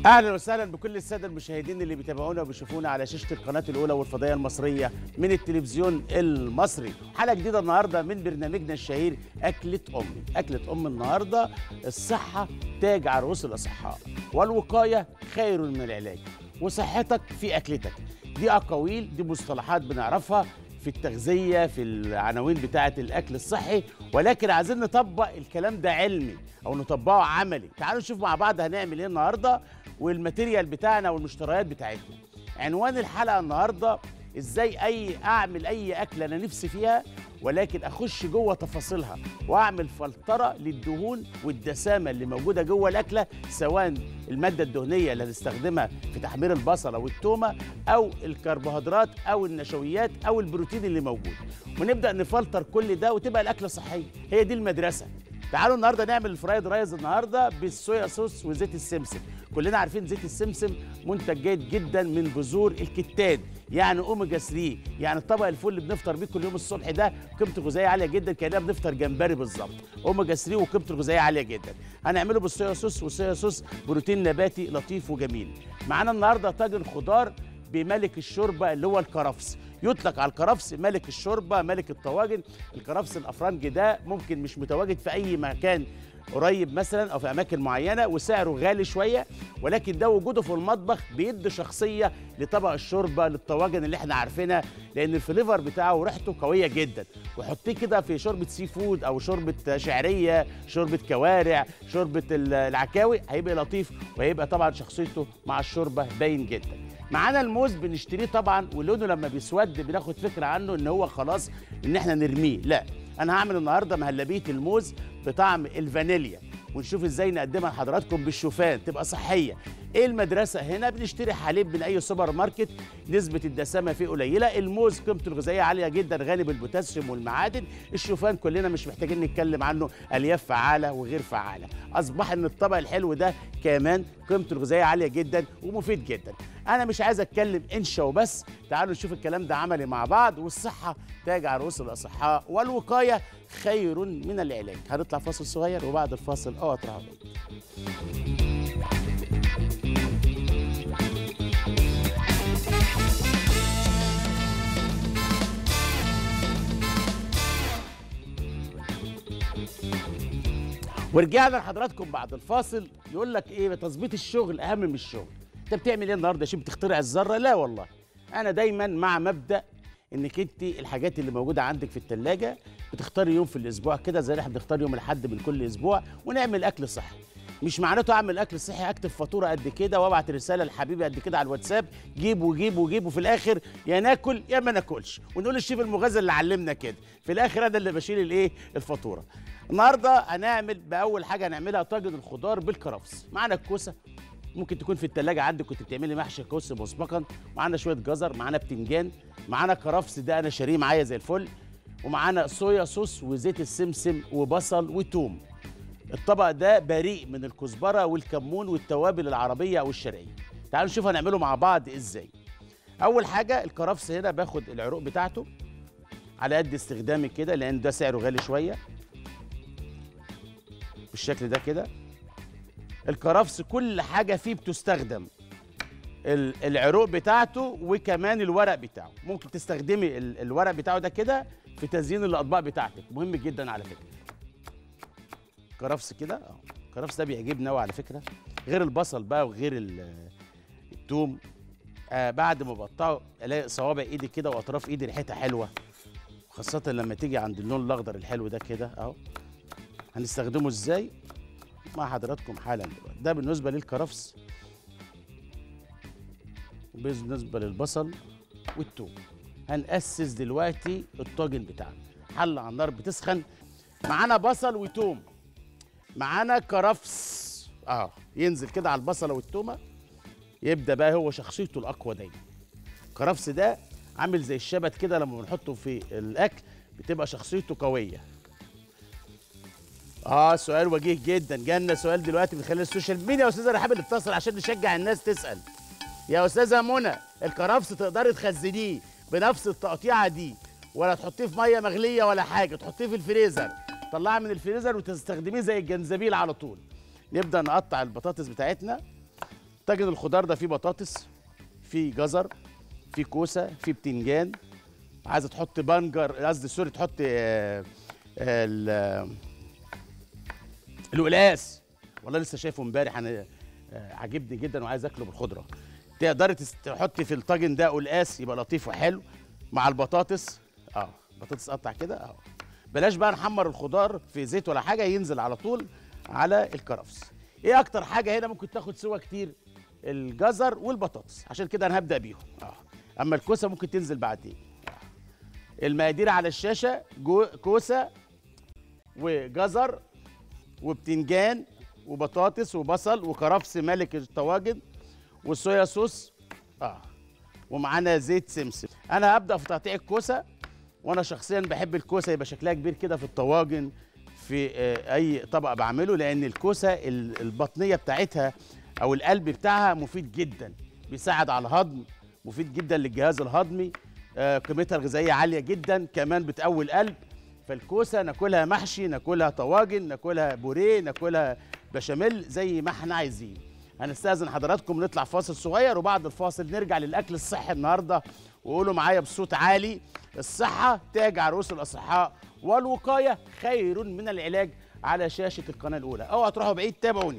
اهلا وسهلا بكل الساده المشاهدين اللي بيتابعونا وبيشوفونا على شاشه القناه الاولى والفضائيه المصريه من التلفزيون المصري حلقه جديده النهارده من برنامجنا الشهير اكله امي اكله ام النهارده الصحه تاج على رؤوس الاصحاء والوقايه خير من العلاج وصحتك في اكلتك دي اقاويل دي مصطلحات بنعرفها في التغذيه في العناوين بتاعه الاكل الصحي ولكن عايزين نطبق الكلام ده علمي او نطبقه عملي تعالوا نشوف مع بعض هنعمل ايه النهارده والماتيريال بتاعنا والمشتريات بتاعتنا عنوان الحلقه النهارده ازاي اي اعمل اي اكله انا نفسي فيها ولكن اخش جوه تفاصيلها واعمل فلتره للدهون والدسامه اللي موجوده جوه الاكله سواء الماده الدهنيه اللي هنستخدمها في تحمير البصله والتومه او الكربوهيدرات او النشويات او البروتين اللي موجود ونبدا نفلتر كل ده وتبقى الاكله صحيه هي دي المدرسه تعالوا النهارده نعمل الفرايد رايز النهارده بالصويا صوص وزيت السمسم كلنا عارفين زيت السمسم منتج جيد جدا من بذور الكتان يعني اوميجا 3 يعني الطبق الفول اللي بنفطر بيه كل يوم الصبح ده قيمته الغذائيه عاليه جدا كاننا بنفطر جمبري بالظبط اوميجا 3 وقيمته الغذائيه عاليه جدا هنعمله بالصويا صوص والصويا صوص بروتين نباتي لطيف وجميل معانا النهارده طاجن خضار بملك الشوربه اللي هو الكرفس يطلق على الكرفس ملك الشوربه ملك الطواجن الكرفس الافرنجي ده ممكن مش متواجد في اي مكان قريب مثلا او في اماكن معينه وسعره غالي شويه ولكن ده وجوده في المطبخ بيدي شخصيه لطبق الشوربه للطواجن اللي احنا عارفينها لان الفليفر بتاعه وريحته قويه جدا وحطيه كده في شوربه سي فود او شوربه شعريه شوربه كوارع شوربه العكاوي هيبقى لطيف وهيبقى طبعا شخصيته مع الشوربه باين جدا معانا الموز بنشتريه طبعا ولونه لما بيسود بناخد فكره عنه ان هو خلاص ان احنا نرميه لا انا هعمل النهارده مهلبيه الموز بطعم الفانيليا ونشوف ازاي نقدمها لحضراتكم بالشوفان تبقى صحيه ايه المدرسه هنا بنشتري حليب من اي سوبر ماركت نسبه الدسامه فيه قليله الموز قيمته الغذائيه عاليه جدا غني بالبوتاسيوم والمعادن الشوفان كلنا مش محتاجين نتكلم عنه الياف فعاله وغير فعاله اصبح ان الطبق الحلو ده كمان قيمته الغذائيه عاليه جدا ومفيد جدا انا مش عايز اتكلم انشا وبس تعالوا نشوف الكلام ده عملي مع بعض والصحه تاج على رؤوس الاصحاء والوقايه خير من العلاج هنطلع فاصل صغير وبعد الفاصل اوعى اطلع ورجعنا لحضراتكم بعد الفاصل يقول لك ايه تظبيط الشغل اهم من الشغل انت بتعمل ايه النهارده شو بتخترع الذره لا والله انا دايما مع مبدا انك انت الحاجات اللي موجوده عندك في الثلاجه بتختاري يوم في الاسبوع كده زي احنا بنختار يوم الاحد من كل اسبوع ونعمل اكل صحي مش معناته اعمل اكل صحي اكتب فاتوره قد كده وابعت رساله لحبيبي قد كده على الواتساب جيب وجيب وجيب وفي الاخر يا ناكل يا ما ناكلش ونقول الشيف المغذى اللي علمنا كده في الاخر انا اللي بشيل الايه الفاتوره النهارده هنعمل باول حاجه هنعملها طاجن الخضار بالكرفس معانا الكوسه ممكن تكون في التلاجة عندك كنت بتعملي محشي كوس مسبقا معانا شويه جزر معانا بتنجان معانا كرفس ده انا شاريه معايا زي الفل ومعانا صويا صوص وزيت السمسم وبصل وتوم الطبق ده بريء من الكزبره والكمون والتوابل العربيه او الشرقيه تعالوا نشوف هنعمله مع بعض ازاي اول حاجه الكرفس هنا باخد العروق بتاعته على قد استخدامي كده لان ده سعره غالي شويه بالشكل ده كده الكرفس كل حاجه فيه بتستخدم العروق بتاعته وكمان الورق بتاعه ممكن تستخدمي الورق بتاعه ده كده في تزيين الاطباق بتاعتك مهم جدا على فكره كرفس كده اه الكرفس ده بيعجبني قوي على فكره غير البصل بقى وغير الثوم آه بعد ما بقطعه الاقي صوابع ايدي كده واطراف ايدي ريحتها حلوه خاصه لما تيجي عند اللون الاخضر الحلو ده كده اهو هنستخدمه ازاي مع حضراتكم حالا دلوقتي ده بالنسبه للكرفس بالنسبه للبصل والثوم هنأسس دلوقتي الطاجن بتاعنا حله على النار بتسخن معانا بصل وتوم معانا كرفس اه ينزل كده على البصله والتومه يبدا بقى هو شخصيته الاقوى دايما الكرفس ده عامل زي الشبت كده لما بنحطه في الاكل بتبقى شخصيته قويه اه سؤال وجيه جدا جالنا سؤال دلوقتي من خلال السوشيال مين يا استاذه رحاب اللي بتصل عشان نشجع الناس تسال يا استاذه منى الكرفس تقدري تخزنيه بنفس التقطيعه دي ولا تحطيه في ميه مغليه ولا حاجه تحطيه في الفريزر طلعها من الفريزر وتستخدميه زي الجنزبيل على طول نبدا نقطع البطاطس بتاعتنا طاجن الخضار ده فيه بطاطس فيه جزر فيه كوسه فيه بتنجان عايزه تحط بنجر قصدي سوري تحط آه، آه، ال- آه، القلقاس والله لسه شايفه امبارح انا آه، عاجبني جدا وعايز اكله بالخضره تقدري تس- تحطي في الطاجن ده قلقاس يبقى لطيف وحلو مع البطاطس اه بطاطس قطع كده اه بلاش بقى نحمر الخضار في زيت ولا حاجه ينزل على طول على الكرفس ايه اكتر حاجه هنا ممكن تاخد سوا كتير الجزر والبطاطس عشان كده انا هبدا بيهم اه اما الكوسه ممكن تنزل بعدين آه. المقادير على الشاشه جو كوسه وجزر وبتنجان وبطاطس وبصل وكرفس ملك الطواجن والصويا صوص اه ومعانا زيت سمسم انا هبدا في تقطيع الكوسه وانا شخصيا بحب الكوسه يبقى شكلها كبير كده في الطواجن في آه، اي طبق بعمله لان الكوسه ال- البطنيه بتاعتها او القلب بتاعها مفيد جدا بيساعد على الهضم مفيد جدا للجهاز الهضمي آه، قيمتها الغذائيه عاليه جدا كمان بتقوي القلب فالكوسه ناكلها محشي ناكلها طواجن ناكلها بوريه ناكلها بشاميل زي ما احنا عايزين هنستاذن حضراتكم نطلع فاصل صغير وبعد الفاصل نرجع للاكل الصحي النهارده وقولوا معايا بصوت عالي الصحه تاج عروس الاصحاء والوقايه خير من العلاج على شاشه القناه الاولى اوعوا تروحوا بعيد تابعوني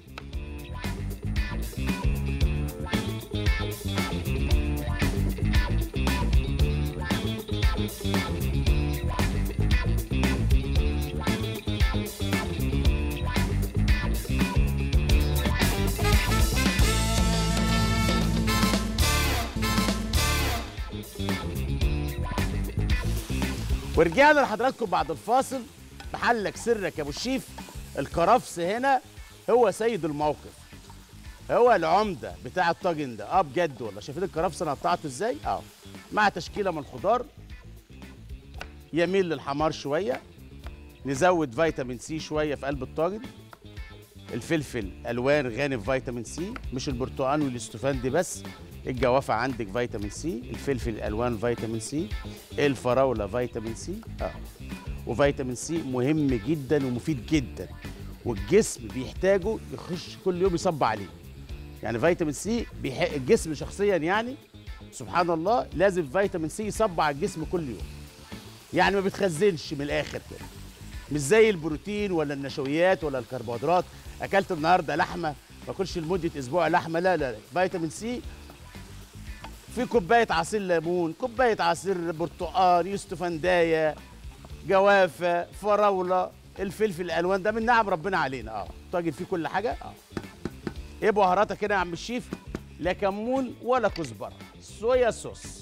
ورجعنا لحضراتكم بعد الفاصل محلك سرك يا ابو الشيف الكرفس هنا هو سيد الموقف هو العمده بتاع الطاجن ده اه بجد والله شايفين الكرفس انا قطعته ازاي اه مع تشكيله من الخضار يميل للحمار شويه نزود فيتامين سي شويه في قلب الطاجن الفلفل الوان غني في فيتامين سي مش البرتقال والاستفندي بس الجوافه عندك فيتامين سي الفلفل الالوان فيتامين سي الفراوله فيتامين سي اه وفيتامين سي مهم جدا ومفيد جدا والجسم بيحتاجه يخش كل يوم يصب عليه يعني فيتامين سي بيح... الجسم شخصيا يعني سبحان الله لازم فيتامين سي يصب على الجسم كل يوم يعني ما بتخزنش من الاخر كده مش زي البروتين ولا النشويات ولا الكربوهيدرات اكلت النهارده لحمه ما اكلش لمده اسبوع لحمه لا لا لا فيتامين سي في كوبايه عصير ليمون كوبايه عصير برتقال يوستفندايه جوافه فراوله الفلفل الالوان ده من نعم ربنا علينا اه طاجن فيه كل حاجه اه ايه بهاراتك هنا يا عم الشيف لا كمون ولا كزبره صويا صوص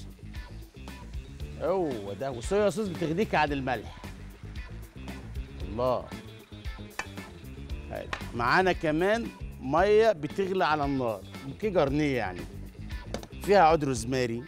هو ده والصويا صوص بتغنيك عن الملح الله حلو. معانا كمان ميه بتغلي على النار بوكيه جرنيه يعني فيها عود روزماري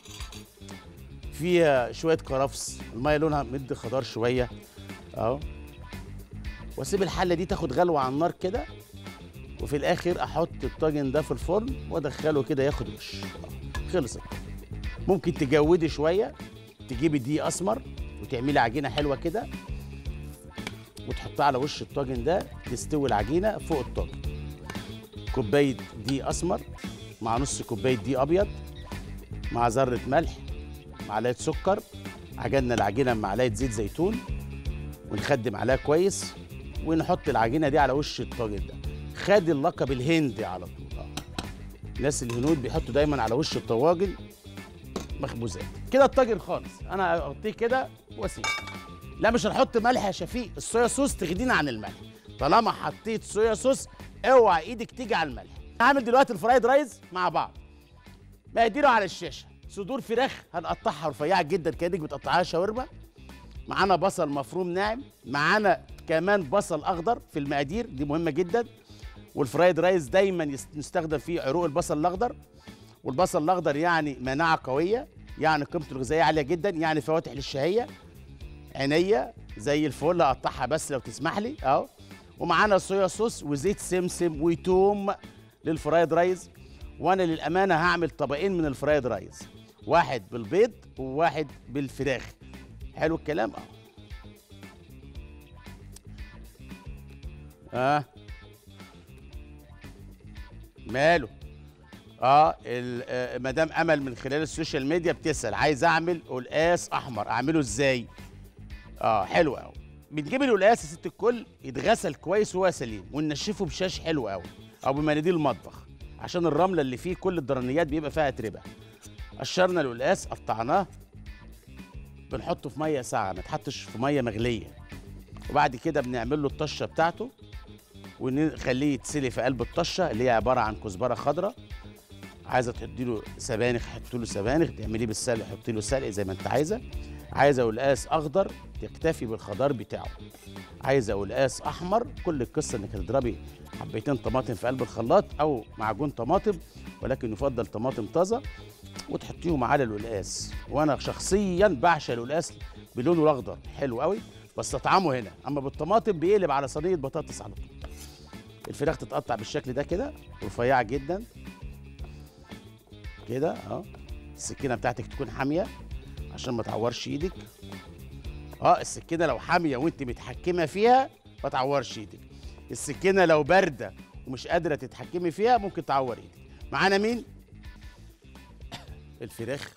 فيها شويه كرفس الميه لونها مدي خضار شويه اهو واسيب الحله دي تاخد غلوه على النار كده وفي الاخر احط الطاجن ده في الفرن وادخله كده ياخد وش آه، خلصت ممكن تجودي شويه تجيبي دقيق اسمر وتعملي عجينه حلوه كده وتحطها على وش الطاجن ده تستوي العجينه فوق الطاجن كوبايه دقيق اسمر مع نص كوبايه دقيق ابيض مع ذره ملح معلقه سكر عجننا العجينه بمعلقه زيت زيتون ونخدم عليها كويس ونحط العجينه دي على وش الطاجن ده خد اللقب الهندي على طول آه. الناس الهنود بيحطوا دايما على وش الطواجن مخبوزات كده الطاجن خالص انا اغطيه كده واسيبه لا مش هنحط ملح يا شفيق الصويا صوص تغدينا عن الملح طالما حطيت صويا صوص اوعى ايدك تيجي على الملح هعمل دلوقتي الفرايد رايز مع بعض مقاديره على الشاشه صدور فراخ هنقطعها رفيعه جدا كانك بتقطعها شاورما معانا بصل مفروم ناعم معانا كمان بصل اخضر في المقادير دي مهمه جدا والفرايد رايز دايما يست- يستخدم فيه عروق البصل الاخضر والبصل الاخضر يعني مناعه قويه يعني قيمته الغذائيه عاليه جدا يعني فواتح للشهيه عينيا زي الفل اقطعها بس لو تسمح لي اهو ومعانا صويا صوص وزيت سمسم وتوم للفرايد رايز وانا للامانه هعمل طبقين من الفرايد رايز واحد بالبيض وواحد بالفراخ حلو الكلام اه اه ماله اه ال- آه، مدام امل من خلال السوشيال ميديا بتسال عايز اعمل قلقاس احمر اعمله ازاي اه حلو قوي بنجيب القلقاس يا ست الكل يتغسل كويس وهو سليم وننشفه بشاش حلو قوي او بمناديل المطبخ عشان الرمله اللي فيه كل الدرنيات بيبقى فيها اتربه قشرنا القلقاس قطعناه بنحطه في ميه ساقعه ما تحطش في ميه مغليه وبعد كده بنعمل له الطشه بتاعته ونخليه يتسلي في قلب الطشه اللي هي عباره عن كزبره خضراء عايزه تحطي له سبانخ حطي له سبانخ تعمليه بالسلق حطي له سلق زي ما انت عايزه عايزه قلقاس اخضر تكتفي بالخضار بتاعه عايزه قلقاس احمر كل القصه انك تضربي حبيتين طماطم في قلب الخلاط او معجون طماطم ولكن يفضل طماطم طازه وتحطيهم على القلقاس وانا شخصيا بعشق القلقاس بلونه الاخضر حلو قوي بس اطعمه هنا اما بالطماطم بيقلب على صينيه بطاطس على طول الفراخ تتقطع بالشكل ده كده رفيعه جدا كده اه السكينه بتاعتك تكون حاميه عشان ما تعورش ايدك اه السكينه لو حاميه وانت متحكمه فيها ما تعورش ايدك السكينه لو بارده ومش قادره تتحكمي فيها ممكن تعور ايدك معانا مين الفراخ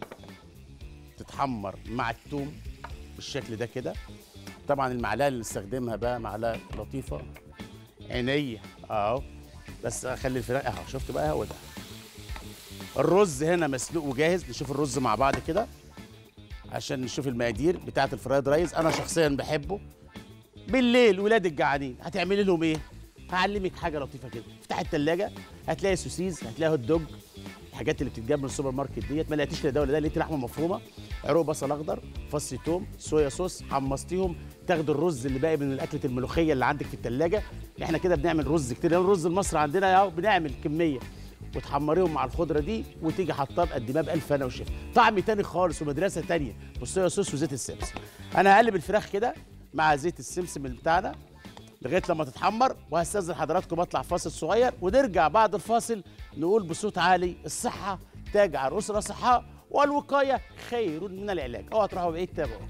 تتحمر مع الثوم بالشكل ده كده طبعا المعلقه اللي نستخدمها بقى معلقه لطيفه عينيه اهو بس اخلي الفراخ اهو شفت بقى هو ده الرز هنا مسلوق وجاهز نشوف الرز مع بعض كده عشان نشوف المقادير بتاعه الفرايد رايز انا شخصيا بحبه بالليل ولادك جعانين هتعملي لهم ايه هعلمك حاجه لطيفه كده افتح التلاجة هتلاقي سوسيز هتلاقي هوت دوج الحاجات اللي بتتجاب من السوبر ماركت ديت ما لقيتيش لا ده ولا ده لقيت لحمه مفرومه عروق بصل اخضر فص توم صويا صوص حمصتيهم تاخد الرز اللي باقي من الاكله الملوخيه اللي عندك في التلاجة احنا كده بنعمل رز كتير لان الرز المصري عندنا اهو بنعمل كميه وتحمريهم مع الخضره دي وتيجي حطاه بقدماه بألف انا وشفا طعم تاني خالص ومدرسه تانية بالصويا صوص وزيت السمسم انا هقلب الفراخ كده مع زيت السمسم اللي بتاعنا لغايه لما تتحمر وهستاذن حضراتكم اطلع فاصل صغير ونرجع بعد الفاصل نقول بصوت عالي الصحه تاج على الاسره صحه والوقايه خير من العلاج اوعى تروحوا بعيد تابعوا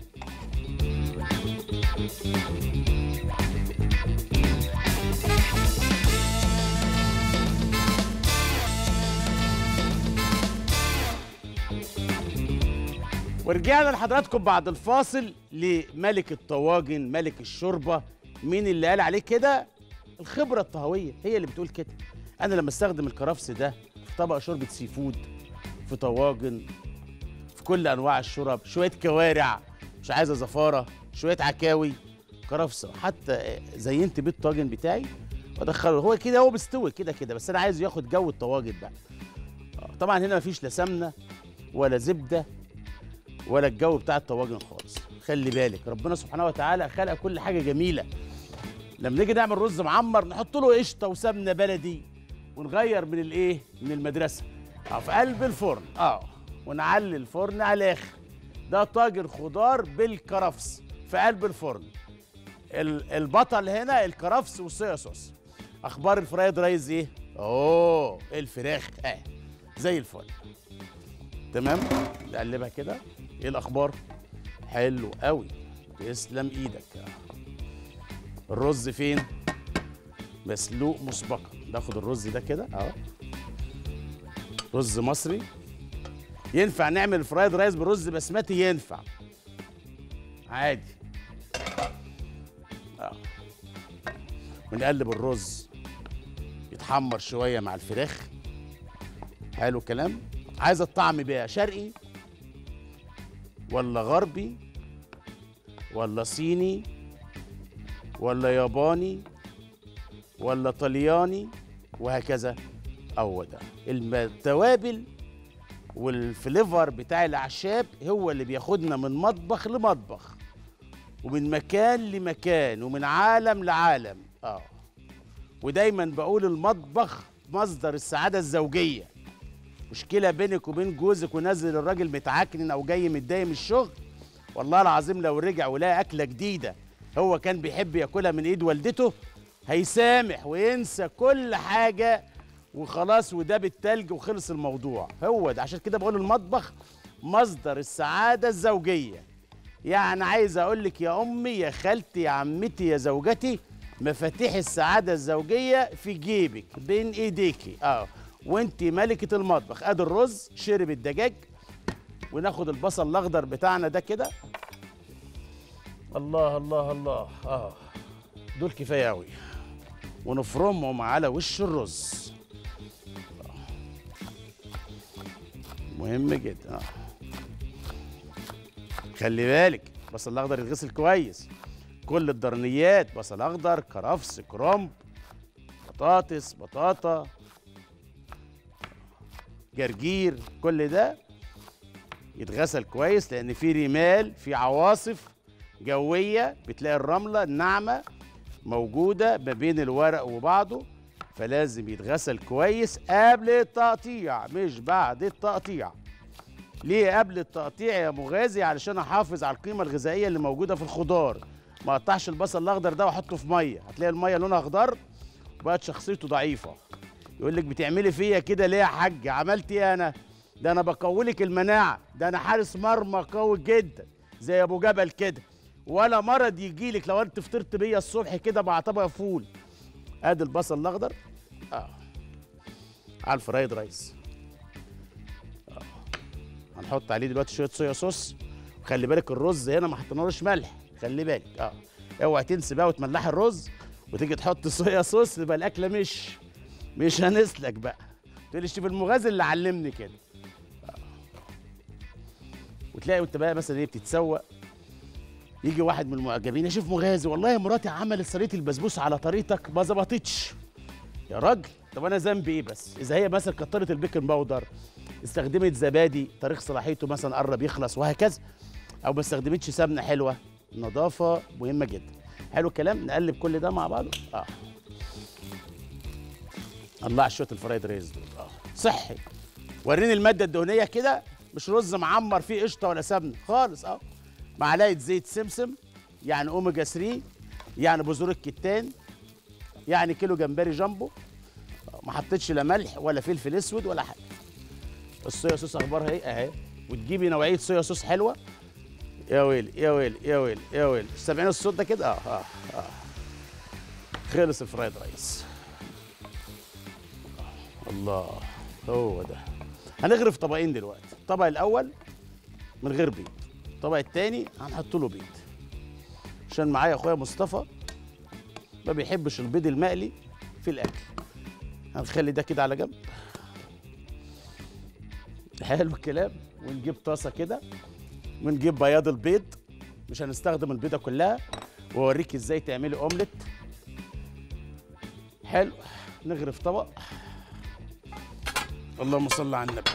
ورجعنا لحضراتكم بعد الفاصل لملك الطواجن ملك الشوربه مين اللي قال عليه كده الخبره الطهويه هي اللي بتقول كده انا لما استخدم الكرفس ده في طبق شوربه سي فود في طواجن في كل انواع الشرب شويه كوارع مش عايزه زفاره شويه عكاوي كرفس حتى زينت بيه الطاجن بتاعي وادخله هو كده هو مستوي كده كده بس انا عايز ياخد جو الطواجن بقى آه، طبعا هنا مفيش لا سمنه ولا زبده ولا الجو بتاع الطواجن خالص خلي بالك ربنا سبحانه وتعالى خلق كل حاجه جميله لما نيجي نعمل رز معمر نحط له قشطه وسمنه بلدي ونغير من الايه من المدرسه اه في قلب الفرن اه ونعلي الفرن على الاخر ده طاجن خضار بالكرفس في قلب الفرن ال- البطل هنا الكرفس والصويا صوص اخبار الفرايد رايز ايه اوه الفراخ اه زي الفل تمام نقلبها كده ايه الاخبار حلو قوي تسلم ايدك الرز فين مسلوق مسبقا ناخد الرز ده كده اهو رز مصري ينفع نعمل الفرايد رايز برز بسمتي ينفع عادي اه ونقلب الرز يتحمر شويه مع الفراخ حلو الكلام عايز الطعم بقى شرقي ولا غربي ولا صيني ولا ياباني ولا طلياني وهكذا هو ده الم- التوابل والفليفر بتاع الاعشاب هو اللي بياخدنا من مطبخ لمطبخ ومن مكان لمكان ومن عالم لعالم اه ودايما بقول المطبخ مصدر السعاده الزوجيه مشكله بينك وبين جوزك ونازل الراجل متعكنن او جاي متضايق من الشغل والله العظيم لو رجع ولقى اكله جديده هو كان بيحب ياكلها من ايد والدته هيسامح وينسى كل حاجه وخلاص وده بالتلج وخلص الموضوع هو ده عشان كده بقول المطبخ مصدر السعاده الزوجيه يعني عايز اقول لك يا امي يا خالتي يا عمتي يا زوجتي مفاتيح السعاده الزوجيه في جيبك بين ايديكي اه وانت ملكه المطبخ ادي الرز شرب الدجاج وناخد البصل الاخضر بتاعنا ده كده الله الله الله اه دول كفايه قوي ونفرمهم على وش الرز مهم جدا آه. خلي بالك البصل الاخضر يتغسل كويس كل الضرنيات بصل اخضر كرفس كرنب بطاطس بطاطا جرجير كل ده يتغسل كويس لان في رمال في عواصف جويه بتلاقي الرمله الناعمه موجوده ما بين الورق وبعضه فلازم يتغسل كويس قبل التقطيع مش بعد التقطيع ليه قبل التقطيع يا مغازي علشان احافظ على القيمه الغذائيه اللي موجوده في الخضار ما اقطعش البصل الاخضر ده واحطه في ميه هتلاقي الميه لونها اخضر وبقت شخصيته ضعيفه يقول لك بتعملي فيا كده ليه يا حاج عملت ايه انا ده انا بقولك المناعه ده انا حارس مرمى قوي جدا زي ابو جبل كده ولا مرض يجي لك لو انت فطرت بيا الصبح كده مع طبق فول ادي البصل الاخضر اه على الفرايد رايس آه. هنحط عليه دلوقتي شويه صويا صوص خلي بالك الرز هنا ما حطينالوش ملح خلي بالك اه اوعي تنسي بقى وتملحي الرز وتيجي تحط صويا صوص يبقى الاكله مش مش هنسلك بقى تقول الشيف المغازي اللي علمني كده آه. وتلاقي وانت بقى مثلا ايه بتتسوق يجي واحد من المعجبين يا شيف مغازي والله مراتي عملت صينيه البسبوسه على طريقتك ما ظبطتش يا راجل طب انا ذنبي ايه بس اذا هي مثلا كترت البيكنج باودر استخدمت زبادي تاريخ صلاحيته مثلا قرب يخلص وهكذا او ما استخدمتش سمنه حلوه النظافه مهمه جدا حلو الكلام نقلب كل ده مع بعضه اه الله على شويه الفرايد ريز دول اه صحي وريني الماده الدهنيه كده مش رز معمر فيه قشطه ولا سمنه خالص اه معلقه زيت سمسم يعني اوميجا 3 يعني بذور الكتان يعني كيلو جمبري جامبو ما حطيتش لا ملح ولا فلفل اسود ولا حاجه الصويا صوص اخبارها ايه اهي وتجيبي نوعيه صويا صوص حلوه يا ويلي يا ويلي يا ويلي يا ويلي سامعين الصوت ده كده اه اه اه خلص الفرايد رايس الله هو ده هنغرف طبقين دلوقتي الطبق الاول من غير بيض الطبق الثاني هنحط له بيض عشان معايا اخويا مصطفى ما بيحبش البيض المقلي في الاكل هنخلي ده كده على جنب حلو الكلام ونجيب طاسه كده ونجيب بياض البيض مش هنستخدم البيضه كلها واوريك ازاي تعملي اومليت حلو نغرف طبق اللهم صل على النبي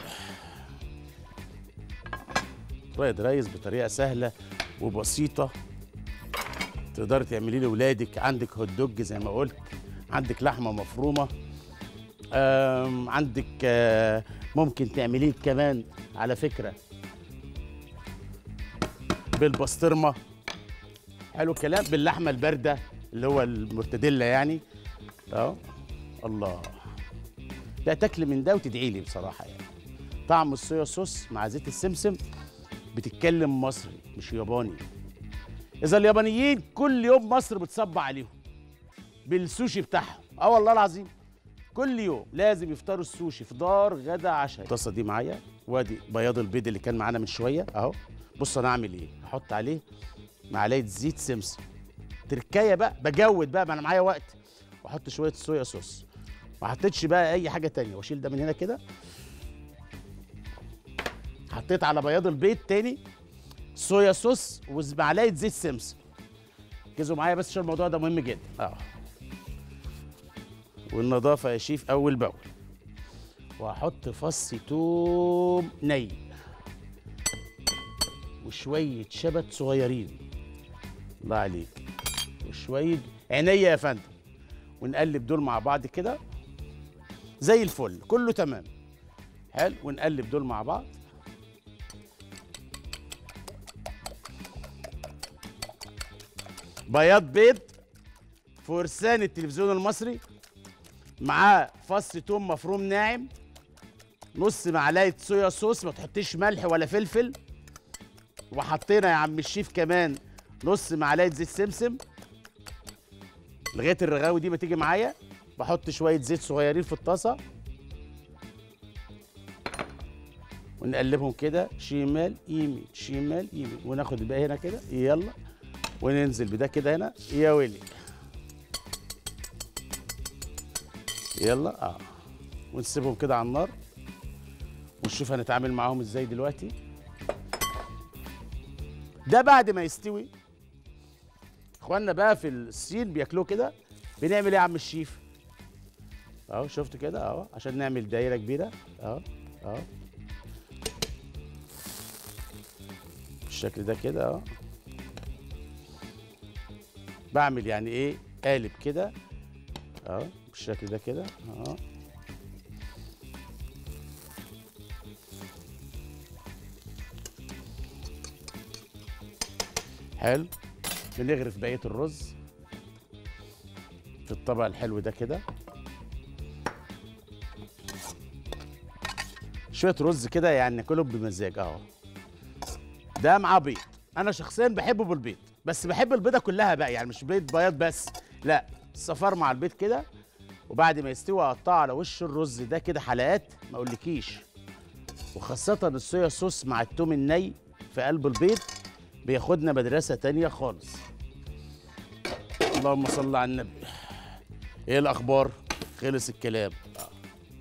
فرايد رايس بطريقه سهله وبسيطه تقدري تعملي لاولادك عندك هوت دوج زي ما قلت عندك لحمه مفرومه آم، عندك آه، ممكن تعمليه كمان على فكره بالبسطرمه حلو الكلام باللحمه البارده اللي هو المرتديلا يعني اه الله لا تاكل من ده وتدعي لي بصراحه يعني طعم الصويا صوص مع زيت السمسم بتتكلم مصري مش ياباني اذا اليابانيين كل يوم مصر بتصب عليهم بالسوشي بتاعهم اه والله العظيم كل يوم لازم يفطروا السوشي فطار غدا عشاء الطاسه دي معايا وادي بياض البيض اللي كان معانا من شويه اهو بص انا اعمل ايه هحط عليه معلقه زيت سمسم تركايه بقى بجود بقى ما انا معايا وقت واحط شويه صويا صوص ما حطيتش بقى اي حاجه تانية واشيل ده من هنا كده حطيت على بياض البيض تاني صويا صوص ومعلقه زيت سمسم ركزوا معايا بس عشان الموضوع ده مهم جدا اه والنظافه يا شيف اول باول وهحط فص توم ني وشويه شبت صغيرين الله عليك وشويه عينيا يا فندم ونقلب دول مع بعض كده زي الفل كله تمام حلو ونقلب دول مع بعض بياض بيض فرسان التلفزيون المصري معاه فص توم مفروم ناعم نص معلقه صويا صوص ما تحطيش ملح ولا فلفل وحطينا يا عم الشيف كمان نص معلقه زيت سمسم لغايه الرغاوي دي ما تيجي معايا بحط شويه زيت صغيرين في الطاسه ونقلبهم كده شمال يمين شمال يمين وناخد الباقي هنا كده يلا وننزل بده كده هنا يا ويلي يلا اه ونسيبهم كده على النار ونشوف هنتعامل معاهم ازاي دلوقتي ده بعد ما يستوي اخواننا بقى في الصين بياكلوه كده بنعمل ايه يا عم الشيف اهو شفت كده اهو عشان نعمل دايره كبيره اهو اهو بالشكل ده كده اهو بعمل يعني ايه قالب كده اهو بالشكل ده كده اهو حلو بنغرف بقيه الرز في الطبق الحلو ده كده شويه رز كده يعني ناكلهم بمزاج اهو ده مع بيض انا شخصيا بحبه بالبيض بس بحب البيضه كلها بقى يعني مش بيض بياض بس لا الصفار مع البيض كده وبعد ما يستوي اقطعه على وش الرز ده كده حلقات ما اقولكيش وخاصة الصويا صوص مع التوم الني في قلب البيض بياخدنا مدرسة تانية خالص اللهم صل على النبي ايه الاخبار خلص الكلام آه.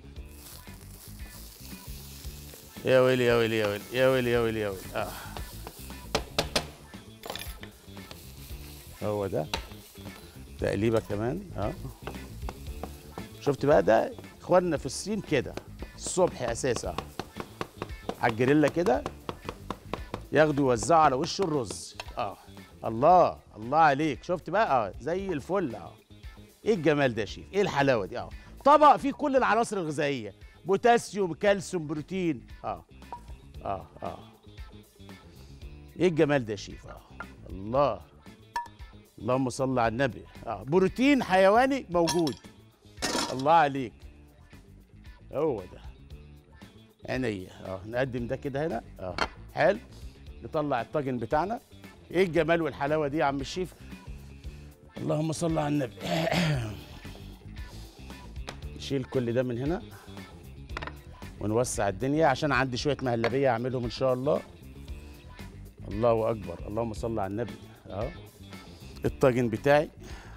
يا ويلي يا ويلي يا ويلي يا ويلي يا ويلي يا ويلي آه. هو ده تقليبه كمان اه شفت بقى ده اخواننا في الصين كده الصبح اساسا على الجريلا كده ياخدوا يوزعوا على وش الرز اه الله الله عليك شفت بقى اه زي الفل اه ايه الجمال ده يا شيف ايه الحلاوه دي اه طبق فيه كل العناصر الغذائيه بوتاسيوم كالسيوم بروتين اه اه اه ايه الجمال ده يا شيف اه الله اللهم صل على النبي اه بروتين حيواني موجود الله عليك هو ده عينيا اه نقدم ده كده هنا اه حلو نطلع الطاجن بتاعنا ايه الجمال والحلاوه دي يا عم الشيف اللهم صل على النبي نشيل كل ده من هنا ونوسع الدنيا عشان عندي شويه مهلبيه اعملهم ان شاء الله الله اكبر اللهم صل على النبي اه الطاجن بتاعي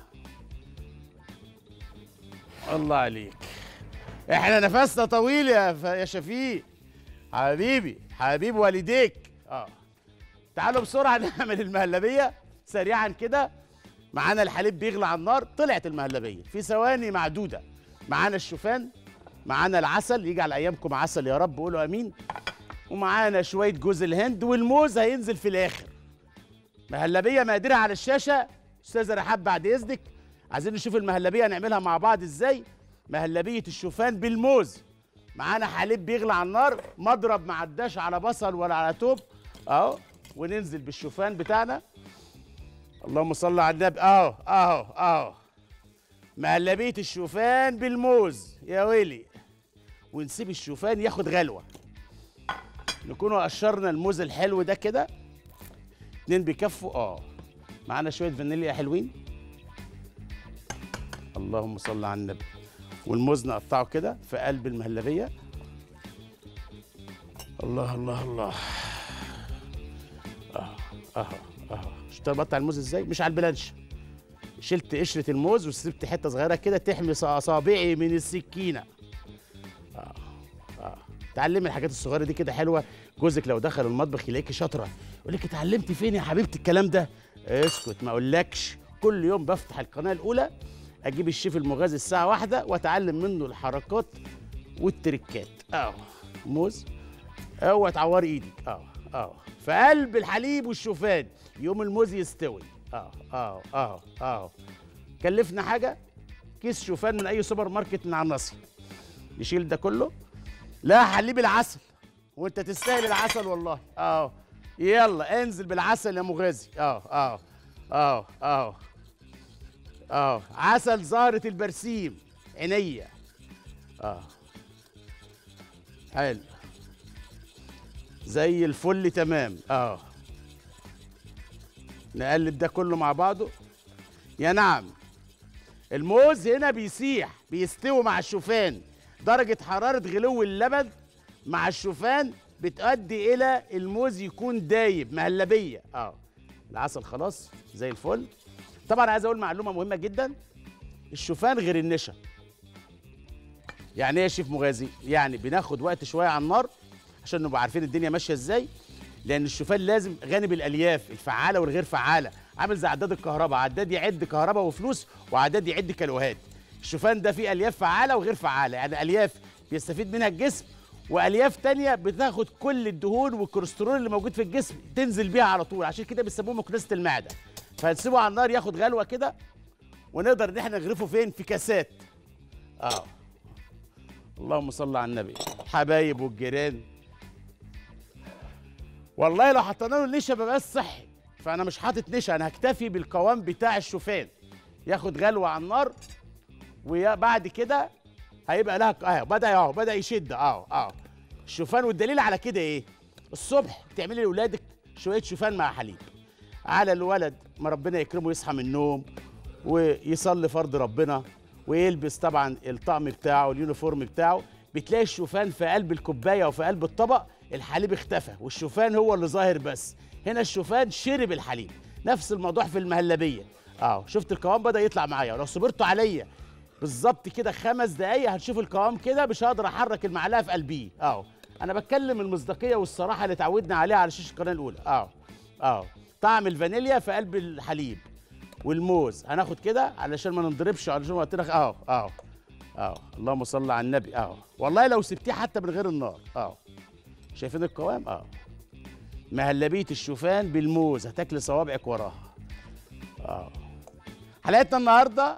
الله عليك احنا نفسنا طويل يا ف... يا شفيق حبيبي حبيب والديك اه تعالوا بسرعه نعمل المهلبيه سريعا كده معانا الحليب بيغلى على النار طلعت المهلبيه في ثواني معدوده معانا الشوفان معانا العسل يجي على ايامكم عسل يا رب قولوا امين ومعانا شويه جوز الهند والموز هينزل في الاخر مهلبيه مقاديرها على الشاشه استاذه رحاب بعد اذنك عايزين نشوف المهلبيه هنعملها مع بعض ازاي مهلبيه الشوفان بالموز معانا حليب بيغلى على النار مضرب ما عداش على بصل ولا على توب اهو وننزل بالشوفان بتاعنا اللهم صل على النبي اهو اهو اهو مهلبيه الشوفان بالموز يا ويلي ونسيب الشوفان ياخد غلوه نكونوا قشرنا الموز الحلو ده كده اتنين بيكفوا اه معانا شويه فانيليا حلوين اللهم صل على النبي والموز نقطعه كده في قلب المهلبيه الله الله الله اه اه اه شفت بقطع الموز ازاي مش على البلانش شلت قشره الموز وسبت حته صغيره كده تحمي اصابعي من السكينه اه اه تعلمي الحاجات الصغيره دي كده حلوه جوزك لو دخل المطبخ يلاقيكي شاطره يقول لك اتعلمتي فين يا حبيبتي الكلام ده اسكت ما اقولكش كل يوم بفتح القناه الاولى اجيب الشيف المغازي الساعه واحدة واتعلم منه الحركات والتركات اهو موز اوعى تعوري ايدك اه اه في قلب الحليب والشوفان يوم الموز يستوي اه اه اه اه كلفنا حاجه كيس شوفان من اي سوبر ماركت من على النصر نشيل ده كله لا حليب العسل وانت تستاهل العسل والله اه يلا انزل بالعسل يا مغازي اه اه اه اه اه عسل زهرة البرسيم عينيا اه حلو زي الفل تمام اه نقلب ده كله مع بعضه يا نعم الموز هنا بيسيح بيستوي مع الشوفان درجة حرارة غلو اللبن مع الشوفان بتؤدي الى الموز يكون دايب مهلبيه اه العسل خلاص زي الفل طبعا عايز اقول معلومه مهمه جدا الشوفان غير النشا يعني ايه يا شيف مغازي يعني بناخد وقت شويه على النار عشان نبقى عارفين الدنيا ماشيه ازاي لان الشوفان لازم غني بالالياف الفعاله والغير فعاله عامل زي عداد الكهرباء عداد يعد كهرباء وفلوس وعداد يعد كيلوهات الشوفان ده فيه الياف فعاله وغير فعاله يعني الياف بيستفيد منها الجسم والياف تانية بتاخد كل الدهون والكوليسترول اللي موجود في الجسم تنزل بيها على طول عشان كده بيسموه مكنسه المعده فهنسيبه على النار ياخد غلوه كده ونقدر ان احنا نغرفه فين في كاسات اه اللهم صل على النبي حبايب والجيران والله لو حطينا له النشا ما بقاش صحي فانا مش حاطط نشا انا هكتفي بالقوام بتاع الشوفان ياخد غلوه على النار وبعد كده هيبقى لها اه بدا اهو بدا يشد اه اه الشوفان والدليل على كده ايه الصبح تعملي لاولادك شويه شوفان مع حليب على الولد ما ربنا يكرمه يصحى من النوم ويصلي فرض ربنا ويلبس طبعا الطقم بتاعه اليونيفورم بتاعه بتلاقي الشوفان في قلب الكوبايه وفي قلب الطبق الحليب اختفى والشوفان هو اللي ظاهر بس هنا الشوفان شرب الحليب نفس الموضوع في المهلبيه اه شفت القوام بدا يطلع معايا ولو صبرتوا عليا بالظبط كده خمس دقايق هتشوف القوام كده مش هقدر احرك المعلقه في قلبيه اه انا بتكلم المصداقيه والصراحه اللي اتعودنا عليها على شاشه القناه الاولى اه اه طعم الفانيليا في قلب الحليب والموز هناخد كده علشان ما ننضربش علشان ما قلت لك اه اه اه اللهم صل على النبي اه والله لو سبتيه حتى من غير النار اه شايفين القوام اه مهلبيه الشوفان بالموز هتاكل صوابعك وراها اه حلقتنا النهارده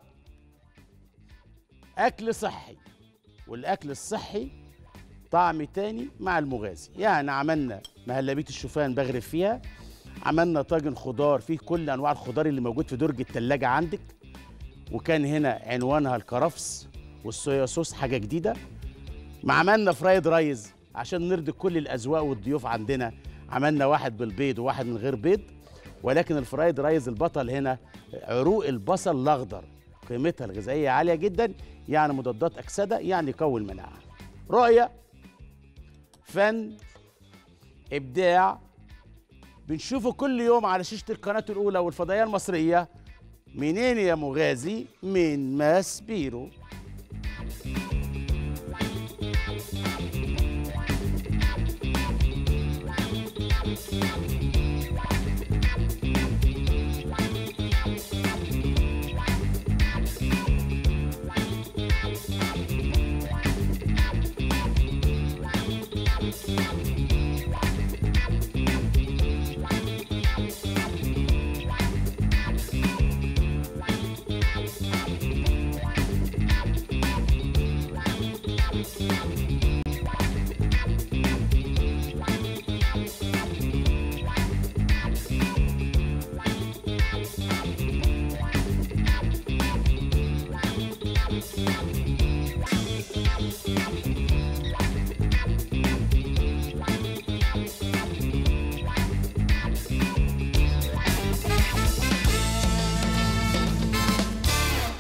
اكل صحي والاكل الصحي طعم تاني مع المغازي يعني عملنا مهلبيه الشوفان بغرف فيها عملنا طاجن خضار فيه كل انواع الخضار اللي موجود في درج التلاجة عندك وكان هنا عنوانها الكرفس والصويا صوص حاجه جديده ما عملنا فرايد رايز عشان نرضي كل الاذواق والضيوف عندنا عملنا واحد بالبيض وواحد من غير بيض ولكن الفرايد رايز البطل هنا عروق البصل الاخضر قيمتها الغذائيه عاليه جدا يعني مضادات اكسده يعني يقوي المناعه رؤيه فن ابداع بنشوفه كل يوم على شاشه القناه الاولى والفضائيه المصريه منين يا مغازي من ماس بيرو